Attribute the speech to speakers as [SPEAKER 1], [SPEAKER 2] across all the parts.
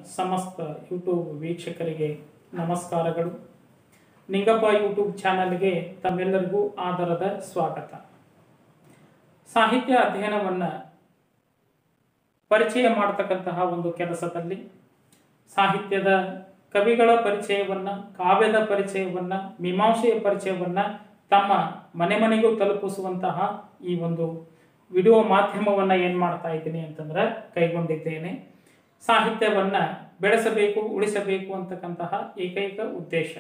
[SPEAKER 1] ಸಮಸ್ತ ಯೂಟ್ಯೂಬ್ ವೀಕ್ಷಕರಿಗೆ ನಮಸ್ಕಾರಗಳು ನಿಂಗಪ್ಪ ಯೂಟ್ಯೂಬ್ ಚಾನಲ್ಗೆ ತಮ್ಮೆಲ್ಲರಿಗೂ ಆದರದ ಸ್ವಾಗತ ಸಾಹಿತ್ಯ ಅಧ್ಯಯನವನ್ನು ಪರಿಚಯ ಮಾಡತಕ್ಕಂತಹ ಒಂದು ಕೆಲಸದಲ್ಲಿ ಸಾಹಿತ್ಯದ ಕವಿಗಳ ಪರಿಚಯವನ್ನು ಕಾವ್ಯದ ಪರಿಚಯವನ್ನು ಮೀಮಾಂಸೆಯ ಪರಿಚಯವನ್ನು ತಮ್ಮ ಮನೆ ಮನೆಗೂ ತಲುಪಿಸುವಂತಹ ಈ ಒಂದು ವಿಡಿಯೋ ಮಾಧ್ಯಮವನ್ನು ಏನು ಮಾಡ್ತಾ ಇದ್ದೀನಿ ಅಂತಂದ್ರೆ ಕೈಗೊಂಡಿದ್ದೇನೆ ಸಾಹಿತ್ಯವನ್ನು ಬೆಳೆಸಬೇಕು ಉಳಿಸಬೇಕು ಅಂತಕ್ಕಂತಹ ಏಕೈಕ ಉದ್ದೇಶ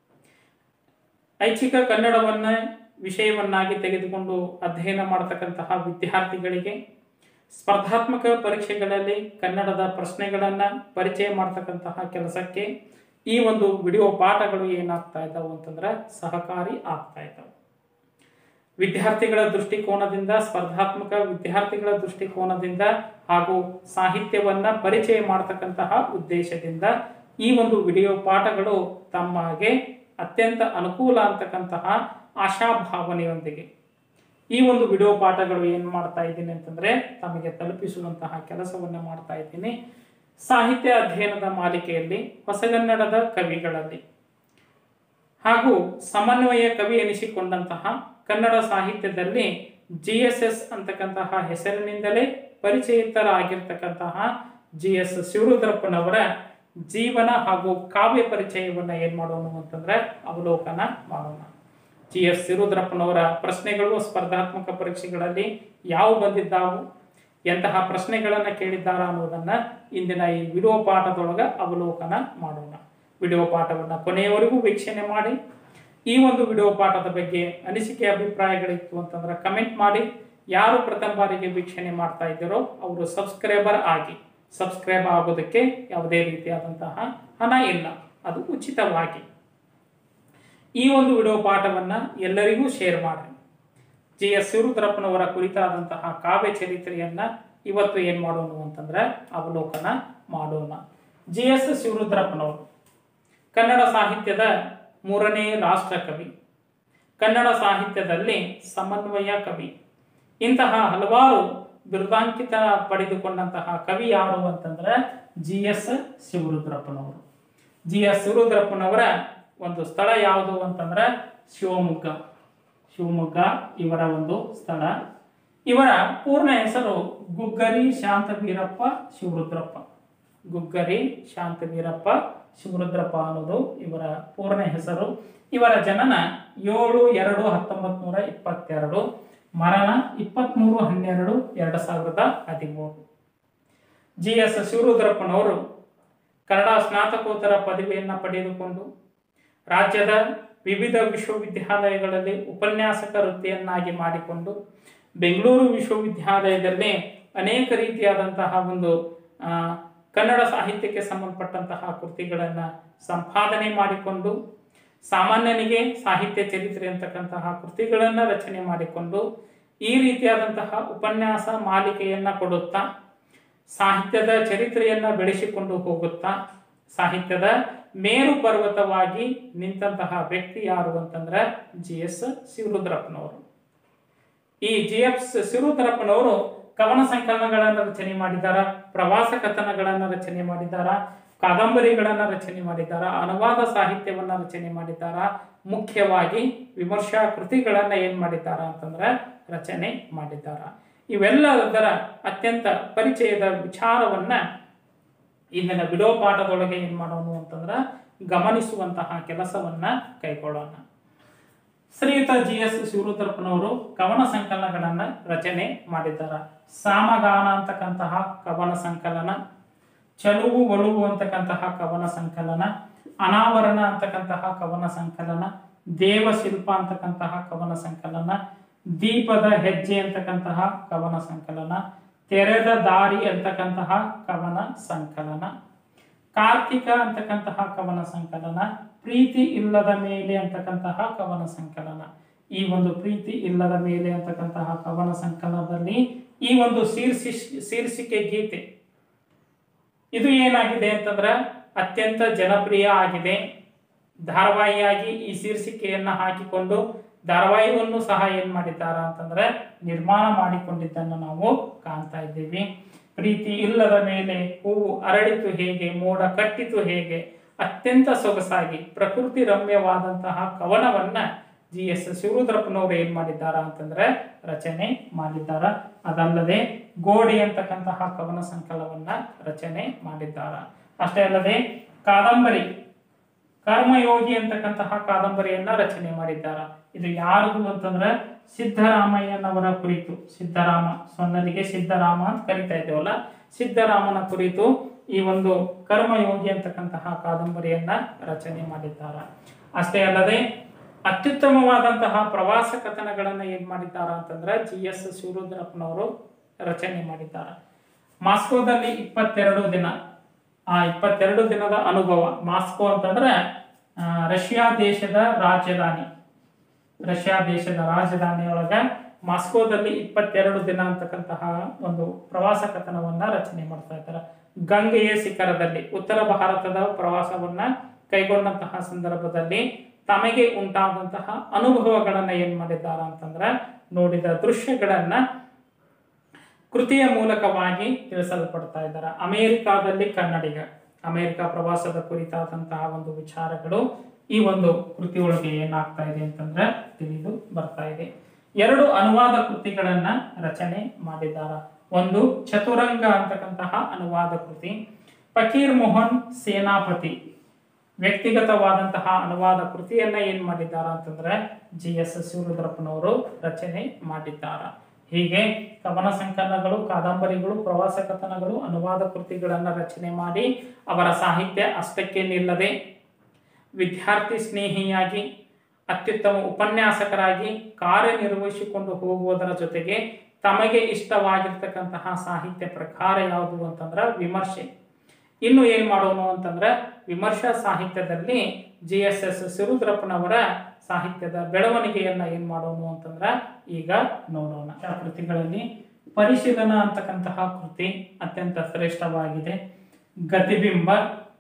[SPEAKER 1] ಐಚ್ಛಿಕ ಕನ್ನಡವನ್ನ ವಿಷಯವನ್ನಾಗಿ ತೆಗೆದುಕೊಂಡು ಅಧ್ಯಯನ ಮಾಡತಕ್ಕಂತಹ ವಿದ್ಯಾರ್ಥಿಗಳಿಗೆ ಸ್ಪರ್ಧಾತ್ಮಕ ಪರೀಕ್ಷೆಗಳಲ್ಲಿ ಕನ್ನಡದ ಪ್ರಶ್ನೆಗಳನ್ನು ಪರಿಚಯ ಮಾಡತಕ್ಕಂತಹ ಕೆಲಸಕ್ಕೆ ಈ ಒಂದು ವಿಡಿಯೋ ಪಾಠಗಳು ಏನಾಗ್ತಾ ಇದ್ದಾವೆ ಅಂತಂದ್ರೆ ಸಹಕಾರಿ ಆಗ್ತಾ ಇದ್ದಾವೆ ವಿದ್ಯಾರ್ಥಿಗಳ ದೃಷ್ಟಿಕೋನದಿಂದ ಸ್ಪರ್ಧಾತ್ಮಕ ವಿದ್ಯಾರ್ಥಿಗಳ ದೃಷ್ಟಿಕೋನದಿಂದ ಹಾಗೂ ಸಾಹಿತ್ಯವನ್ನ ಪರಿಚಯ ಮಾಡತಕ್ಕಂತಹ ಉದ್ದೇಶದಿಂದ ಈ ಒಂದು ವಿಡಿಯೋ ಪಾಠಗಳು ತಮಗೆ ಅತ್ಯಂತ ಅನುಕೂಲ ಅಂತಕ್ಕಂತಹ ಆಶಾಭಾವನೆಯೊಂದಿಗೆ ಈ ಒಂದು ವಿಡಿಯೋ ಪಾಠಗಳು ಏನು ಮಾಡ್ತಾ ಇದ್ದೀನಿ ಅಂತಂದ್ರೆ ತಮಗೆ ತಲುಪಿಸುವಂತಹ ಕೆಲಸವನ್ನು ಮಾಡ್ತಾ ಇದ್ದೀನಿ ಸಾಹಿತ್ಯ ಅಧ್ಯಯನದ ಮಾಲಿಕೆಯಲ್ಲಿ ಹೊಸಗನ್ನಡದ ಕವಿಗಳಲ್ಲಿ ಹಾಗೂ ಸಮನ್ವಯ ಕವಿ ಎನಿಸಿಕೊಂಡಂತಹ ಕನ್ನಡ ಸಾಹಿತ್ಯದಲ್ಲಿ ಜಿ ಎಸ್ ಎಸ್ ಅಂತಕ್ಕಂತಹ ಹೆಸರಿನಿಂದಲೇ ಪರಿಚಯಿತರಾಗಿರ್ತಕ್ಕಂತಹ ಜಿ ಎಸ್ ಶಿವರುದ್ರಪ್ಪನವರ ಜೀವನ ಹಾಗೂ ಕಾವ್ಯ ಪರಿಚಯವನ್ನ ಏನ್ ಮಾಡೋಣ ಅಂತಂದ್ರೆ ಅವಲೋಕನ ಮಾಡೋಣ ಜಿ ಎಸ್ ಶಿವರುದ್ರಪ್ಪನವರ ಪ್ರಶ್ನೆಗಳು ಸ್ಪರ್ಧಾತ್ಮಕ ಪರೀಕ್ಷೆಗಳಲ್ಲಿ ಯಾವ ಬಂದಿದ್ದಾವು ಎಂತಹ ಪ್ರಶ್ನೆಗಳನ್ನ ಕೇಳಿದ್ದಾರ ಅನ್ನೋದನ್ನ ಇಂದಿನ ಈ ವಿಡಿಯೋ ಪಾಠದೊಳಗ ಅವಲೋಕನ ಮಾಡೋಣ ವಿಡಿಯೋ ಪಾಠವನ್ನ ಕೊನೆಯವರೆಗೂ ವೀಕ್ಷಣೆ ಮಾಡಿ ಈ ಒಂದು ವಿಡಿಯೋ ಪಾಠದ ಬಗ್ಗೆ ಅನಿಸಿಕೆ ಅಭಿಪ್ರಾಯಗಳಿತ್ತು ಅಂತಂದ್ರೆ ಕಮೆಂಟ್ ಮಾಡಿ ಯಾರು ಪ್ರಥಮ ಬಾರಿಗೆ ವೀಕ್ಷಣೆ ಮಾಡ್ತಾ ಇದ್ದೀರೋ ಅವರು ಸಬ್ಸ್ಕ್ರೈಬರ್ ಆಗಿ ಸಬ್ಸ್ಕ್ರೈಬ್ ಆಗೋದಕ್ಕೆ ಯಾವುದೇ ರೀತಿಯಾದಂತಹ ಹಣ ಇಲ್ಲ ಅದು ಉಚಿತವಾಗಿ ಈ ಒಂದು ವಿಡಿಯೋ ಪಾಠವನ್ನ ಎಲ್ಲರಿಗೂ ಶೇರ್ ಮಾಡಿ ಜಿ ಎಸ್ ಶಿವರುದ್ರಪ್ಪನವರ ಕುರಿತಾದಂತಹ ಕಾವ್ಯ ಚರಿತ್ರೆಯನ್ನ ಇವತ್ತು ಏನ್ ಮಾಡೋಣ ಅಂತಂದ್ರೆ ಅವಲೋಕನ ಮಾಡೋಣ ಜಿ ಎಸ್ ಶಿವರುದ್ರಪ್ಪನವರು ಕನ್ನಡ ಸಾಹಿತ್ಯದ ಮೂರನೇ ರಾಷ್ಟ್ರ ಕವಿ ಕನ್ನಡ ಸಾಹಿತ್ಯದಲ್ಲಿ ಸಮನ್ವಯ ಕವಿ ಇಂತಹ ಹಲವಾರು ಬಿರುದಾಂಕಿತ ಪಡೆದುಕೊಂಡಂತಹ ಕವಿ ಯಾರು ಅಂತಂದ್ರೆ ಜಿ ಎಸ್ ಶಿವರುದ್ರಪ್ಪನವರು ಜಿ ಎಸ್ ಶಿವರುದ್ರಪ್ಪನವರ ಒಂದು ಸ್ಥಳ ಯಾವುದು ಅಂತಂದ್ರೆ ಶಿವಮೊಗ್ಗ ಶಿವಮೊಗ್ಗ ಇವರ ಒಂದು ಸ್ಥಳ ಇವರ ಪೂರ್ಣ ಹೆಸರು ಗುಗ್ಗರಿ ಶಾಂತವೀರಪ್ಪ ಶಿವರುದ್ರಪ್ಪ ಗುಗ್ಗರಿ ಶಾಂತವೀರಪ್ಪ ಶಿವರುದ್ರಪ್ಪ ಅನ್ನೋದು ಇವರ ಪೂರ್ಣ ಹೆಸರು ಇವರ ಜನನ ಏಳು ಎರಡು ಹತ್ತೊಂಬತ್ ನೂರ ಇಪ್ಪತ್ತೆರಡು ಮರಣ ಇಪ್ಪತ್ಮೂರು ಹನ್ನೆರಡು ಎರಡು ಸಾವಿರದ ಹದಿಮೂರು ಜಿ ಎಸ್ ಶಿವರುದ್ರಪ್ಪನವರು ಕನ್ನಡ ಸ್ನಾತಕೋತ್ತರ ಪದವಿಯನ್ನು ಪಡೆದುಕೊಂಡು ರಾಜ್ಯದ ವಿವಿಧ ವಿಶ್ವವಿದ್ಯಾಲಯಗಳಲ್ಲಿ ಉಪನ್ಯಾಸಕ ವೃತ್ತಿಯನ್ನಾಗಿ ಮಾಡಿಕೊಂಡು ಬೆಂಗಳೂರು ವಿಶ್ವವಿದ್ಯಾಲಯದಲ್ಲಿ ಅನೇಕ ರೀತಿಯಾದಂತಹ ಒಂದು ಆ, ಕನ್ನಡ ಸಾಹಿತ್ಯಕ್ಕೆ ಸಂಬಂಧಪಟ್ಟಂತಹ ಕೃತಿಗಳನ್ನು ಸಂಪಾದನೆ ಮಾಡಿಕೊಂಡು ಸಾಮಾನ್ಯನಿಗೆ ಸಾಹಿತ್ಯ ಚರಿತ್ರೆ ಅಂತಕ್ಕಂತಹ ಕೃತಿಗಳನ್ನು ರಚನೆ ಮಾಡಿಕೊಂಡು ಈ ರೀತಿಯಾದಂತಹ ಉಪನ್ಯಾಸ ಮಾಲಿಕೆಯನ್ನ ಕೊಡುತ್ತಾ ಸಾಹಿತ್ಯದ ಚರಿತ್ರೆಯನ್ನ ಬೆಳೆಸಿಕೊಂಡು ಹೋಗುತ್ತಾ ಸಾಹಿತ್ಯದ ಮೇರು ಪರ್ವತವಾಗಿ ನಿಂತಹ ವ್ಯಕ್ತಿ ಯಾರು ಅಂತಂದ್ರೆ ಜಿ ಎಸ್ ಶಿವರುದ್ರಪ್ಪನವರು ಈ ಜಿ ಎಫ್ ಶಿವರುದ್ರಪ್ಪನವರು ಕವನ ಸಂಕಲನಗಳನ್ನು ರಚನೆ ಮಾಡಿದಾರ ಪ್ರವಾಸ ಕಥನಗಳನ್ನು ರಚನೆ ಮಾಡಿದಾರ ಕಾದಂಬರಿಗಳನ್ನ ರಚನೆ ಮಾಡಿದಾರ ಅನುವಾದ ಸಾಹಿತ್ಯವನ್ನ ರಚನೆ ಮಾಡಿದಾರ ಮುಖ್ಯವಾಗಿ ವಿಮರ್ಶಾ ಕೃತಿಗಳನ್ನ ಏನ್ ಮಾಡಿದ್ದಾರ ಅಂತಂದ್ರೆ ರಚನೆ ಮಾಡಿದ್ದಾರ ಇವೆಲ್ಲದರ ಅತ್ಯಂತ ಪರಿಚಯದ ವಿಚಾರವನ್ನ ಇಂದಿನ ವಿಡಿಯೋ ಪಾಠದೊಳಗೆ ಏನ್ ಮಾಡೋಣ ಅಂತಂದ್ರ ಗಮನಿಸುವಂತಹ ಕೆಲಸವನ್ನ ಕೈಗೊಳ್ಳೋಣ ಶ್ರೀಯುತ ಜಿ ಎಸ್ ಶಿವರುದ್ರಪ್ಪನವರು ಕವನ ಸಂಕಲನಗಳನ್ನ ರಚನೆ ಮಾಡಿದ್ದಾರೆ ಸಾಮಗಾನ ಅಂತಕ್ಕಂತಹ ಕವನ ಸಂಕಲನ ಚಲುವು ಒಳುವು ಅಂತಕ್ಕಂತಹ ಕವನ ಸಂಕಲನ ಅನಾವರಣ ಅಂತಕ್ಕಂತಹ ಕವನ ಸಂಕಲನ ದೇವಶಿಲ್ಪ ಅಂತಕ್ಕಂತಹ ಕವನ ಸಂಕಲನ ದೀಪದ ಹೆಜ್ಜೆ ಅಂತಕ್ಕಂತಹ ಕವನ ಸಂಕಲನ ತೆರೆದ ದಾರಿ ಅಂತಕ್ಕಂತಹ ಕವನ ಸಂಕಲನ ಕಾರ್ತಿಕ ಅಂತಕ್ಕಂತಹ ಕವನ ಸಂಕಲನ ಪ್ರೀತಿ ಇಲ್ಲದ ಮೇಲೆ ಅಂತಕ್ಕಂತಹ ಕವನ ಸಂಕಲನ ಈ ಒಂದು ಪ್ರೀತಿ ಇಲ್ಲದ ಮೇಲೆ ಅಂತಕ್ಕಂತಹ ಕವನ ಸಂಕಲನದಲ್ಲಿ ಈ ಒಂದು ಶೀರ್ಷಿ ಶೀರ್ಷಿಕೆ ಗೀತೆ ಇದು ಏನಾಗಿದೆ ಅಂತಂದ್ರೆ ಅತ್ಯಂತ ಜನಪ್ರಿಯ ಆಗಿದೆ ಧಾರಾವಾಹಿಯಾಗಿ ಈ ಶೀರ್ಷಿಕೆಯನ್ನ ಹಾಕಿಕೊಂಡು ಧಾರಾವಾಹಿಯನ್ನು ಸಹ ಏನ್ ಮಾಡಿದ್ದಾರ ಅಂತಂದ್ರೆ ನಿರ್ಮಾಣ ಮಾಡಿಕೊಂಡಿದ್ದನ್ನು ನಾವು ಕಾಣ್ತಾ ಇದ್ದೀವಿ ಪ್ರೀತಿ ಇಲ್ಲದ ಮೇಲೆ ಹೂವು ಅರಳಿತು ಹೇಗೆ ಮೋಡ ಕಟ್ಟಿತು ಹೇಗೆ ಅತ್ಯಂತ ಸೊಗಸಾಗಿ ಪ್ರಕೃತಿ ರಮ್ಯವಾದಂತಹ ಕವನವನ್ನ ಜಿ ಎಸ್ ಶಿವರುದ್ರಪ್ಪನವರು ಏನ್ ಮಾಡಿದ್ದಾರ ಅಂತಂದ್ರೆ ರಚನೆ ಮಾಡಿದ್ದಾರ ಅದಲ್ಲದೆ ಗೋಡೆ ಅಂತಕ್ಕಂತಹ ಕವನ ಸಂಕಲನವನ್ನ ರಚನೆ ಮಾಡಿದ್ದಾರ ಅಷ್ಟೇ ಅಲ್ಲದೆ ಕಾದಂಬರಿ ಕರ್ಮಯೋಗಿ ಅಂತಕ್ಕಂತಹ ಕಾದಂಬರಿಯನ್ನ ರಚನೆ ಮಾಡಿದ್ದಾರ ಇದು ಯಾರದು ಅಂತಂದ್ರೆ ಸಿದ್ದರಾಮಯ್ಯನವರ ಕುರಿತು ಸಿದ್ದರಾಮ ಸೊನ್ನಲಿಗೆ ಸಿದ್ದರಾಮ ಅಂತ ಕರಿತಾ ಇದ್ದೇವಲ್ಲ ಸಿದ್ದರಾಮನ ಕುರಿತು ಈ ಒಂದು ಕರ್ಮಯೋಗಿ ಅಂತಕ್ಕಂತಹ ಕಾದಂಬರಿಯನ್ನ ರಚನೆ ಮಾಡಿದ್ದಾರ ಅಷ್ಟೇ ಅಲ್ಲದೆ ಅತ್ಯುತ್ತಮವಾದಂತಹ ಪ್ರವಾಸ ಕಥನಗಳನ್ನ ಏನ್ ಮಾಡಿದ್ದಾರ ಅಂತಂದ್ರೆ ಜಿ ಎಸ್ ಶಿವರುದ್ರಪ್ಪನವರು ರಚನೆ ಮಾಡಿದ್ದಾರೆ ಮಾಸ್ಕೋದಲ್ಲಿ ಇಪ್ಪತ್ತೆರಡು ದಿನ ಆ ಇಪ್ಪತ್ತೆರಡು ದಿನದ ಅನುಭವ ಮಾಸ್ಕೋ ಅಂತಂದ್ರೆ ಆ, ರಷ್ಯಾ ದೇಶದ ರಾಜಧಾನಿ ರಷ್ಯಾ ದೇಶದ ರಾಜಧಾನಿಯೊಳಗ ಮಾಸ್ಕೋದಲ್ಲಿ ಇಪ್ಪತ್ತೆರಡು ದಿನ ಅಂತಕ್ಕಂತಹ ಒಂದು ಪ್ರವಾಸ ಕಥನವನ್ನ ರಚನೆ ಮಾಡ್ತಾ ಇದ್ದಾರೆ ಗಂಗೆಯ ಶಿಖರದಲ್ಲಿ ಉತ್ತರ ಭಾರತದ ಪ್ರವಾಸವನ್ನ ಕೈಗೊಂಡಂತಹ ಸಂದರ್ಭದಲ್ಲಿ ತಮಗೆ ಉಂಟಾದಂತಹ ಅನುಭವಗಳನ್ನ ಏನ್ ಮಾಡಿದ್ದಾರೆ ಅಂತಂದ್ರೆ ನೋಡಿದ ದೃಶ್ಯಗಳನ್ನ ಕೃತಿಯ ಮೂಲಕವಾಗಿ ತಿಳಿಸಲ್ಪಡ್ತಾ ಇದ್ದಾರೆ ಅಮೆರಿಕಾದಲ್ಲಿ ಕನ್ನಡಿಗ ಅಮೆರಿಕ ಪ್ರವಾಸದ ಕುರಿತಾದಂತಹ ಒಂದು ವಿಚಾರಗಳು ಈ ಒಂದು ಕೃತಿಯೊಳಗೆ ಏನಾಗ್ತಾ ಇದೆ ಅಂತಂದ್ರೆ ತಿಳಿದು ಬರ್ತಾ ಇದೆ ಎರಡು ಅನುವಾದ ಕೃತಿಗಳನ್ನ ರಚನೆ ಮಾಡಿದ್ದಾರೆ ಒಂದು ಚತುರಂಗ ಅಂತಕ್ಕಂತಹ ಅನುವಾದ ಕೃತಿ ಫಕೀರ್ ಮೋಹನ್ ಸೇನಾಪತಿ ವ್ಯಕ್ತಿಗತವಾದಂತಹ ಅನುವಾದ ಕೃತಿಯನ್ನ ಏನ್ ಮಾಡಿದ್ದಾರ ಅಂತಂದ್ರೆ ಜಿ ಎಸ್ ಶಿವರುದ್ರಪ್ಪನವರು ರಚನೆ ಮಾಡಿದ್ದಾರ ಹೀಗೆ ಕವನ ಸಂಕಲನಗಳು ಕಾದಂಬರಿಗಳು ಪ್ರವಾಸ ಕಥನಗಳು ಅನುವಾದ ಕೃತಿಗಳನ್ನ ರಚನೆ ಮಾಡಿ ಅವರ ಸಾಹಿತ್ಯ ಅಷ್ಟಕ್ಕೆ ನಿಲ್ಲದೆ ವಿದ್ಯಾರ್ಥಿ ಸ್ನೇಹಿಯಾಗಿ ಅತ್ಯುತ್ತಮ ಉಪನ್ಯಾಸಕರಾಗಿ ಕಾರ್ಯನಿರ್ವಹಿಸಿಕೊಂಡು ಹೋಗುವುದರ ಜೊತೆಗೆ ತಮಗೆ ಇಷ್ಟವಾಗಿರ್ತಕ್ಕಂತಹ ಸಾಹಿತ್ಯ ಪ್ರಕಾರ ಯಾವುದು ಅಂತಂದ್ರೆ ವಿಮರ್ಶೆ ಇನ್ನು ಏನ್ ಮಾಡೋಣ ಅಂತಂದ್ರೆ ವಿಮರ್ಶಾ ಸಾಹಿತ್ಯದಲ್ಲಿ ಜಿ ಎಸ್ ಎಸ್ ಸಿರುದ್ರಪ್ಪನವರ ಸಾಹಿತ್ಯದ ಬೆಳವಣಿಗೆಯನ್ನ ಏನ್ ಮಾಡೋಣ ಅಂತಂದ್ರ ಈಗ ನೋಡೋಣ ಆ ಕೃತಿಗಳಲ್ಲಿ ಪರಿಶೀಲನಾ ಅಂತಕ್ಕಂತಹ ಕೃತಿ ಅತ್ಯಂತ ಶ್ರೇಷ್ಠವಾಗಿದೆ ಗತಿಬಿಂಬ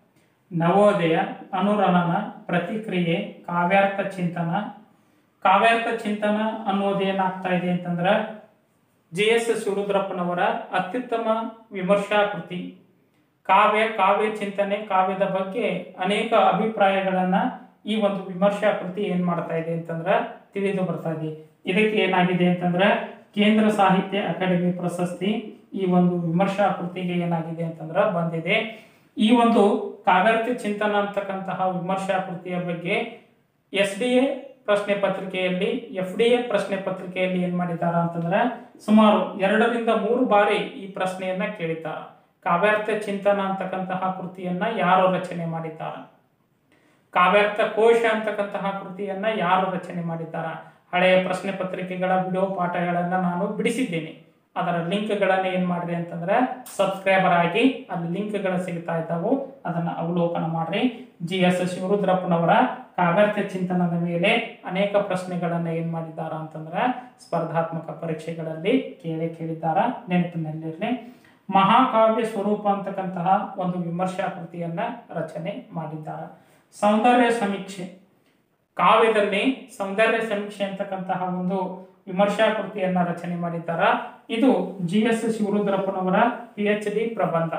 [SPEAKER 1] ನವೋದಯ ಅನುರಣನ ಪ್ರತಿಕ್ರಿಯೆ ಕಾವ್ಯಾರ್ಥ ಚಿಂತನ ಕಾವ್ಯಾರ್ಥ ಚಿಂತನ ಅನ್ನೋದು ಏನಾಗ್ತಾ ಇದೆ ಅಂತಂದ್ರೆ ಜಿ ಎಸ್ ಶಿವರುದ್ರಪ್ಪನವರ ಅತ್ಯುತ್ತಮ ವಿಮರ್ಶಾ ಕೃತಿ ಕಾವ್ಯ ಕಾವ್ಯ ಚಿಂತನೆ ಕಾವ್ಯದ ಬಗ್ಗೆ ಅನೇಕ ಅಭಿಪ್ರಾಯಗಳನ್ನ ಈ ಒಂದು ವಿಮರ್ಶಾ ಕೃತಿ ಏನ್ ಮಾಡ್ತಾ ಇದೆ ಅಂತಂದ್ರ ತಿಳಿದು ಬರ್ತಾ ಇದೆ ಇದಕ್ಕೆ ಏನಾಗಿದೆ ಅಂತಂದ್ರ ಕೇಂದ್ರ ಸಾಹಿತ್ಯ ಅಕಾಡೆಮಿ ಪ್ರಶಸ್ತಿ ಈ ಒಂದು ವಿಮರ್ಶಾ ಕೃತಿಗೆ ಏನಾಗಿದೆ ಅಂತಂದ್ರ ಬಂದಿದೆ ಈ ಒಂದು ಕಾವ್ಯಾರ್ಥ ಚಿಂತನ ಅಂತಕ್ಕಂತಹ ವಿಮರ್ಶಾ ಕೃತಿಯ ಬಗ್ಗೆ ಎಸ್ ಡಿ ಎ ಪ್ರಶ್ನೆ ಪತ್ರಿಕೆಯಲ್ಲಿ ಎಫ್ ಡಿ ಎ ಪ್ರಶ್ನೆ ಪತ್ರಿಕೆಯಲ್ಲಿ ಏನ್ ಮಾಡಿದಾರ ಅಂತಂದ್ರೆ ಸುಮಾರು ಎರಡರಿಂದ ಮೂರು ಬಾರಿ ಈ ಪ್ರಶ್ನೆಯನ್ನ ಕೇಳಿದ್ದಾರೆ ಕಾವ್ಯಾರ್ಥ ಚಿಂತನ ಅಂತಕ್ಕಂತಹ ಕೃತಿಯನ್ನ ಯಾರು ರಚನೆ ಮಾಡಿದ್ದಾರೆ ಕಾವ್ಯಾರ್ಥ ಕೋಶ ಅಂತಕ್ಕಂತಹ ಕೃತಿಯನ್ನ ಯಾರು ರಚನೆ ಮಾಡಿದ್ದಾರೆ ಹಳೆಯ ಪ್ರಶ್ನೆ ಪತ್ರಿಕೆಗಳ ವಿಡಿಯೋ ಪಾಠಗಳನ್ನ ನಾನು ಬಿಡಿಸಿದ್ದೇನೆ ಅದರ ಲಿಂಕ್ಗಳನ್ನ ಏನ್ ಮಾಡ್ರಿ ಅಂತಂದ್ರೆ ಸಬ್ಸ್ಕ್ರೈಬರ್ ಆಗಿ ಅಲ್ಲಿ ಲಿಂಕ್ಗಳು ಸಿಗ್ತಾ ಇದ್ದಾವು ಅದನ್ನ ಅವಲೋಕನ ಮಾಡ್ರಿ ಜಿ ಎಸ್ ಶಿವರುದ್ರಪ್ಪನವರ ಕಾವ್ಯಾರ್ಥ ಚಿಂತನದ ಮೇಲೆ ಅನೇಕ ಪ್ರಶ್ನೆಗಳನ್ನ ಏನ್ ಮಾಡಿದ್ದಾರ ಅಂತಂದ್ರೆ ಸ್ಪರ್ಧಾತ್ಮಕ ಪರೀಕ್ಷೆಗಳಲ್ಲಿ ಕೇಳಿ ಕೇಳಿದ್ದಾರ ನೆನಪಿನಲ್ಲಿರ್ಲಿ ಮಹಾಕಾವ್ಯ ಸ್ವರೂಪ ಅಂತಕ್ಕಂತಹ ಒಂದು ವಿಮರ್ಶಾ ಕೃತಿಯನ್ನ ರಚನೆ ಮಾಡಿದ್ದಾರೆ ಸೌಂದರ್ಯ ಸಮೀಕ್ಷೆ ಕಾವ್ಯದಲ್ಲಿ ಸೌಂದರ್ಯ ಸಮೀಕ್ಷೆ ಅಂತಕ್ಕಂತಹ ಒಂದು ವಿಮರ್ಶಾ ಕೃತಿಯನ್ನ ರಚನೆ ಮಾಡಿದ್ದಾರ ಇದು ಜಿ ಎಸ್ ಶಿವರುದ್ರಪ್ಪನವರ ಪಿ ಎಚ್ ಡಿ ಪ್ರಬಂಧ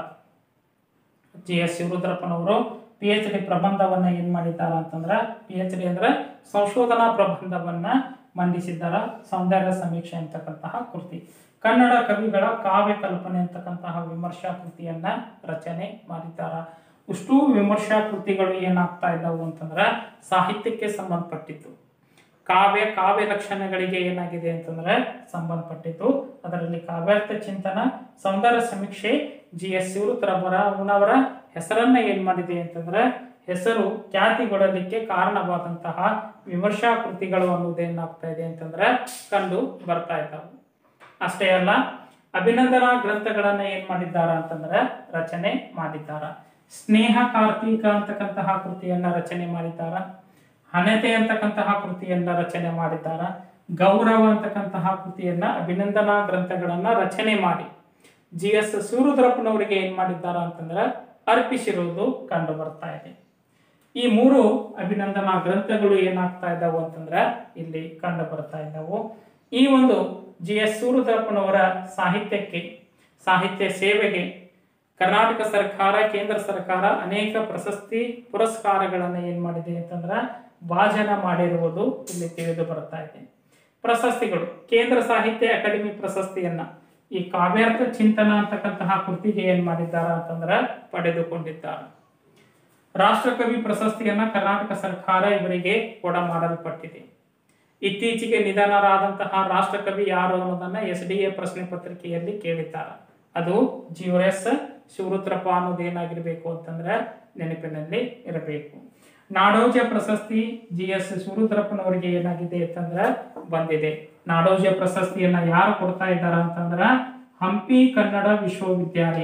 [SPEAKER 1] ಜಿ ಎಸ್ ಶಿವರುದ್ರಪ್ಪನವರು ಪಿ ಎಚ್ ಡಿ ಪ್ರಬಂಧವನ್ನ ಏನ್ ಮಾಡಿದ್ದಾರ ಅಂತಂದ್ರ ಪಿ ಎಚ್ ಡಿ ಅಂದ್ರೆ ಸಂಶೋಧನಾ ಪ್ರಬಂಧವನ್ನ ಮಂಡಿಸಿದ್ದಾರ ಸೌಂದರ್ಯ ಸಮೀಕ್ಷೆ ಅಂತಕ್ಕಂತಹ ಕೃತಿ ಕನ್ನಡ ಕವಿಗಳ ಕಾವ್ಯ ಕಲ್ಪನೆ ಅಂತಕ್ಕಂತಹ ವಿಮರ್ಶಾ ಕೃತಿಯನ್ನ ರಚನೆ ಮಾಡಿದ್ದಾರ ಇಷ್ಟೂ ವಿಮರ್ಶಾ ಕೃತಿಗಳು ಏನಾಗ್ತಾ ಇದ್ದಾವು ಅಂತಂದ್ರ ಸಾಹಿತ್ಯಕ್ಕೆ ಸಂಬಂಧಪಟ್ಟಿತ್ತು ಕಾವ್ಯ ಕಾವ್ಯ ಲಕ್ಷಣಗಳಿಗೆ ಏನಾಗಿದೆ ಅಂತಂದ್ರೆ ಸಂಬಂಧಪಟ್ಟಿತ್ತು ಅದರಲ್ಲಿ ಕಾವ್ಯಾರ್ಥ ಚಿಂತನ ಸೌಂದರ್ಯ ಸಮೀಕ್ಷೆ ಜಿ ಎಸ್ ಶಿವರುದ್ರವರ ಹೆಸರನ್ನ ಏನ್ ಮಾಡಿದೆ ಅಂತಂದ್ರೆ ಹೆಸರು ಖ್ಯಾತಿಗೊಳ್ಳಲಿಕ್ಕೆ ಕಾರಣವಾದಂತಹ ವಿಮರ್ಶಾ ಕೃತಿಗಳು ಅನ್ನೋದೇನಾಗ್ತಾ ಇದೆ ಅಂತಂದ್ರೆ ಕಂಡು ಬರ್ತಾ ಇದ್ದಾವೆ ಅಷ್ಟೇ ಅಲ್ಲ ಅಭಿನಂದನಾ ಗ್ರಂಥಗಳನ್ನ ಏನ್ ಮಾಡಿದ್ದಾರ ಅಂತಂದ್ರೆ ರಚನೆ ಮಾಡಿದ್ದಾರ ಸ್ನೇಹ ಕಾರ್ತಿಕ ಅಂತಕ್ಕಂತಹ ಕೃತಿಯನ್ನ ರಚನೆ ಮಾಡಿದ್ದಾರ ಹಣತೆ ಅಂತಕ್ಕಂತಹ ಕೃತಿಯನ್ನ ರಚನೆ ಮಾಡಿದ್ದಾರ ಗೌರವ ಅಂತಕ್ಕಂತಹ ಕೃತಿಯನ್ನ ಅಭಿನಂದನಾ ಗ್ರಂಥಗಳನ್ನ ರಚನೆ ಮಾಡಿ ಜಿ ಎಸ್ ಸೂರುದ್ರಪ್ಪನವರಿಗೆ ಏನ್ ಮಾಡಿದ್ದಾರ ಅಂತಂದ್ರೆ ಅರ್ಪಿಸಿರುವುದು ಕಂಡು ಬರ್ತಾ ಇದೆ ಈ ಮೂರು ಅಭಿನಂದನಾ ಗ್ರಂಥಗಳು ಏನಾಗ್ತಾ ಇದ್ದಾವು ಅಂತಂದ್ರೆ ಇಲ್ಲಿ ಕಂಡು ಬರ್ತಾ ಇದ್ದಾವು ಈ ಒಂದು ಜಿ ಎಸ್ ಸೂರುದ್ರಪ್ಪನವರ ಸಾಹಿತ್ಯಕ್ಕೆ ಸಾಹಿತ್ಯ ಸೇವೆಗೆ ಕರ್ನಾಟಕ ಸರ್ಕಾರ ಕೇಂದ್ರ ಸರ್ಕಾರ ಅನೇಕ ಪ್ರಶಸ್ತಿ ಪುರಸ್ಕಾರಗಳನ್ನು ಏನ್ ಮಾಡಿದೆ ಅಂತಂದ್ರೆ ಭಾಜನ ಮಾಡಿರುವುದು ಇಲ್ಲಿ ತಿಳಿದು ಬರ್ತಾ ಇದೆ ಪ್ರಶಸ್ತಿಗಳು ಕೇಂದ್ರ ಸಾಹಿತ್ಯ ಅಕಾಡೆಮಿ ಪ್ರಶಸ್ತಿಯನ್ನ ಈ ಕಾವ್ಯಾರ್ಥ ಚಿಂತನ ಅಂತಕ್ಕಂತಹ ಕೃತಿಗೆ ಏನ್ ಮಾಡಿದ್ದಾರೆ ಅಂತಂದ್ರೆ ಪಡೆದುಕೊಂಡಿದ್ದಾರೆ ರಾಷ್ಟ್ರಕವಿ ಪ್ರಶಸ್ತಿಯನ್ನ ಕರ್ನಾಟಕ ಸರ್ಕಾರ ಇವರಿಗೆ ಕೊಡ ಮಾಡಲ್ಪಟ್ಟಿದೆ ಇತ್ತೀಚೆಗೆ ನಿಧನರಾದಂತಹ ರಾಷ್ಟ್ರಕವಿ ಯಾರು ಅನ್ನೋದನ್ನ ಎಸ್ ಡಿ ಎ ಪ್ರಶ್ನೆ ಪತ್ರಿಕೆಯಲ್ಲಿ ಕೇಳಿದ್ದಾರೆ ಅದು ಜಿಒಎಸ್ ಶಿವರುದ್ರಪ್ಪ ಅನ್ನೋದೇನಾಗಿರ್ಬೇಕು ಅಂತಂದ್ರೆ ನೆನಪಿನಲ್ಲಿ ಇರಬೇಕು ನಾಡೋಜ ಪ್ರಶಸ್ತಿ ಜಿ ಎಸ್ ಶಿವರುದ್ರಪ್ಪನವರಿಗೆ ಏನಾಗಿದೆ ಅಂತಂದ್ರೆ ಬಂದಿದೆ ನಾಡೋಜ ಪ್ರಶಸ್ತಿಯನ್ನ ಯಾರು ಕೊಡ್ತಾ ಇದ್ದಾರ ಅಂತಂದ್ರ ಹಂಪಿ ಕನ್ನಡ ವಿಶ್ವವಿದ್ಯಾಲಯ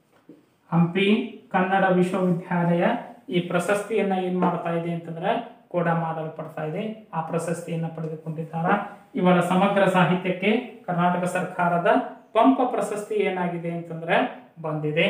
[SPEAKER 1] ಹಂಪಿ ಕನ್ನಡ ವಿಶ್ವವಿದ್ಯಾಲಯ ಈ ಪ್ರಶಸ್ತಿಯನ್ನ ಏನ್ ಮಾಡ್ತಾ ಇದೆ ಅಂತಂದ್ರೆ ಕೂಡ ಮಾಡಲ್ಪಡ್ತಾ ಇದೆ ಆ ಪ್ರಶಸ್ತಿಯನ್ನ ಪಡೆದುಕೊಂಡಿದ್ದಾರ ಇವರ ಸಮಗ್ರ ಸಾಹಿತ್ಯಕ್ಕೆ ಕರ್ನಾಟಕ ಸರ್ಕಾರದ ಪಂಪ ಪ್ರಶಸ್ತಿ ಏನಾಗಿದೆ ಅಂತಂದ್ರೆ ಬಂದಿದೆ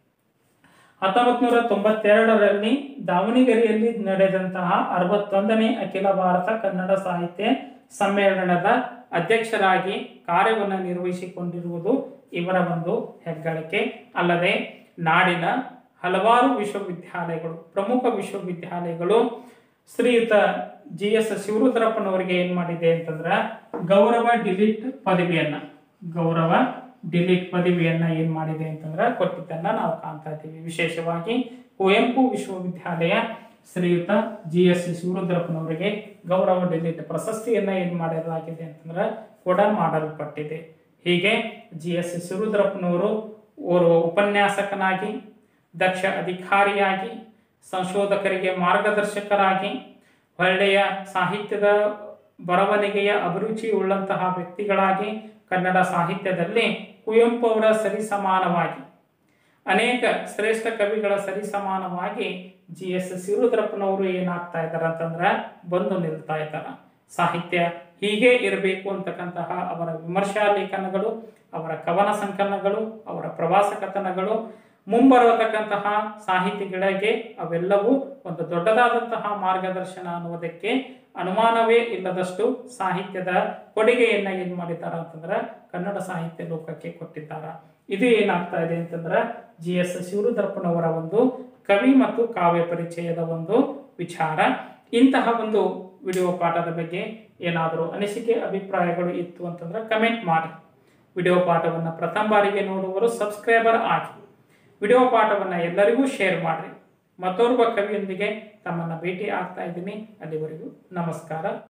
[SPEAKER 1] ಹತ್ತೊಂಬತ್ ನೂರ ತೊಂಬತ್ತೆರಡರಲ್ಲಿ ದಾವಣಗೆರೆಯಲ್ಲಿ ನಡೆದಂತಹ ಅರವತ್ತೊಂದನೇ ಅಖಿಲ ಭಾರತ ಕನ್ನಡ ಸಾಹಿತ್ಯ ಸಮ್ಮೇಳನದ ಅಧ್ಯಕ್ಷರಾಗಿ ಕಾರ್ಯವನ್ನು ನಿರ್ವಹಿಸಿಕೊಂಡಿರುವುದು ಇವರ ಒಂದು ಹೆಗ್ಗಳಿಕೆ ಅಲ್ಲದೆ ನಾಡಿನ ಹಲವಾರು ವಿಶ್ವವಿದ್ಯಾಲಯಗಳು ಪ್ರಮುಖ ವಿಶ್ವವಿದ್ಯಾಲಯಗಳು ಶ್ರೀಯುತ ಜಿ ಎಸ್ ಶಿವರುದ್ರಪ್ಪನವರಿಗೆ ಏನ್ ಮಾಡಿದೆ ಅಂತಂದ್ರ ಗೌರವ ಡಿಲೀಟ್ ಪದವಿಯನ್ನ ಗೌರವ ಡಿಲೀಟ್ ಪದವಿಯನ್ನ ಏನ್ ಮಾಡಿದೆ ಅಂತಂದ್ರ ಕೊಟ್ಟಿದ್ದನ್ನ ನಾವು ಕಾಣ್ತಾ ಇದ್ದೀವಿ ವಿಶೇಷವಾಗಿ ಕುವೆಂಪು ವಿಶ್ವವಿದ್ಯಾಲಯ ಶ್ರೀಯುತ ಜಿ ಎಸ್ ಶಿವರುದ್ರಪ್ಪನವರಿಗೆ ಗೌರವ ಡಿಲೀಟ್ ಪ್ರಶಸ್ತಿಯನ್ನ ಏನ್ ಮಾಡಲಾಗಿದೆ ಅಂತಂದ್ರ ಕೊಡ ಮಾಡಲ್ಪಟ್ಟಿದೆ ಹೀಗೆ ಜಿ ಎಸ್ ಶಿವರುದ್ರಪ್ಪನವರು ಓರ್ವ ಉಪನ್ಯಾಸಕನಾಗಿ ದಕ್ಷ ಅಧಿಕಾರಿಯಾಗಿ ಸಂಶೋಧಕರಿಗೆ ಮಾರ್ಗದರ್ಶಕರಾಗಿ ಒಳ್ಳೆಯ ಸಾಹಿತ್ಯದ ಬರವಣಿಗೆಯ ಅಭಿರುಚಿ ಉಳ್ಳಂತಹ ವ್ಯಕ್ತಿಗಳಾಗಿ ಕನ್ನಡ ಸಾಹಿತ್ಯದಲ್ಲಿ ಕುವೆಂಪು ಅವರ ಸರಿಸಮಾನವಾಗಿ ಅನೇಕ ಶ್ರೇಷ್ಠ ಕವಿಗಳ ಸರಿಸಮಾನವಾಗಿ ಜಿ ಎಸ್ ಶಿವರುದ್ರಪ್ಪನವರು ಏನಾಗ್ತಾ ಇದ್ದಾರೆ ಅಂತಂದ್ರೆ ಬಂದು ನಿಲ್ತಾ ಇದ್ದಾರೆ ಸಾಹಿತ್ಯ ಹೀಗೆ ಇರಬೇಕು ಅಂತಕ್ಕಂತಹ ಅವರ ವಿಮರ್ಶಾ ಲೇಖನಗಳು ಅವರ ಕವನ ಸಂಕಲನಗಳು ಅವರ ಪ್ರವಾಸ ಕಥನಗಳು ಮುಂಬರತಕ್ಕಂತಹ ಸಾಹಿತಿಗಳಿಗೆ ಅವೆಲ್ಲವೂ ಒಂದು ದೊಡ್ಡದಾದಂತಹ ಮಾರ್ಗದರ್ಶನ ಅನ್ನುವುದಕ್ಕೆ ಅನುಮಾನವೇ ಇಲ್ಲದಷ್ಟು ಸಾಹಿತ್ಯದ ಕೊಡುಗೆಯನ್ನ ಏನ್ ಮಾಡಿದ್ದಾರೆ ಅಂತಂದ್ರೆ ಕನ್ನಡ ಸಾಹಿತ್ಯ ಲೋಕಕ್ಕೆ ಕೊಟ್ಟಿದ್ದಾರ ಇದು ಏನಾಗ್ತಾ ಇದೆ ಅಂತಂದ್ರೆ ಜಿ ಎಸ್ ಶಿವರುದ್ರಪ್ಪನವರ ಒಂದು ಕವಿ ಮತ್ತು ಕಾವ್ಯ ಪರಿಚಯದ ಒಂದು ವಿಚಾರ ಇಂತಹ ಒಂದು ವಿಡಿಯೋ ಪಾಠದ ಬಗ್ಗೆ ಏನಾದರೂ ಅನಿಸಿಕೆ ಅಭಿಪ್ರಾಯಗಳು ಇತ್ತು ಅಂತಂದ್ರೆ ಕಮೆಂಟ್ ಮಾಡಿ ವಿಡಿಯೋ ಪಾಠವನ್ನು ಪ್ರಥಮ ಬಾರಿಗೆ ನೋಡುವವರು ಸಬ್ಸ್ಕ್ರೈಬರ್ ಆಗಿ ವಿಡಿಯೋ ಪಾಠವನ್ನು ಎಲ್ಲರಿಗೂ ಶೇರ್ ಮಾಡಿರಿ ಮತ್ತೋರ್ವ ಕವಿಯೊಂದಿಗೆ ತಮ್ಮನ್ನು ಭೇಟಿ ಆಗ್ತಾ ಇದ್ದೀನಿ ಅಲ್ಲಿವರೆಗೂ ನಮಸ್ಕಾರ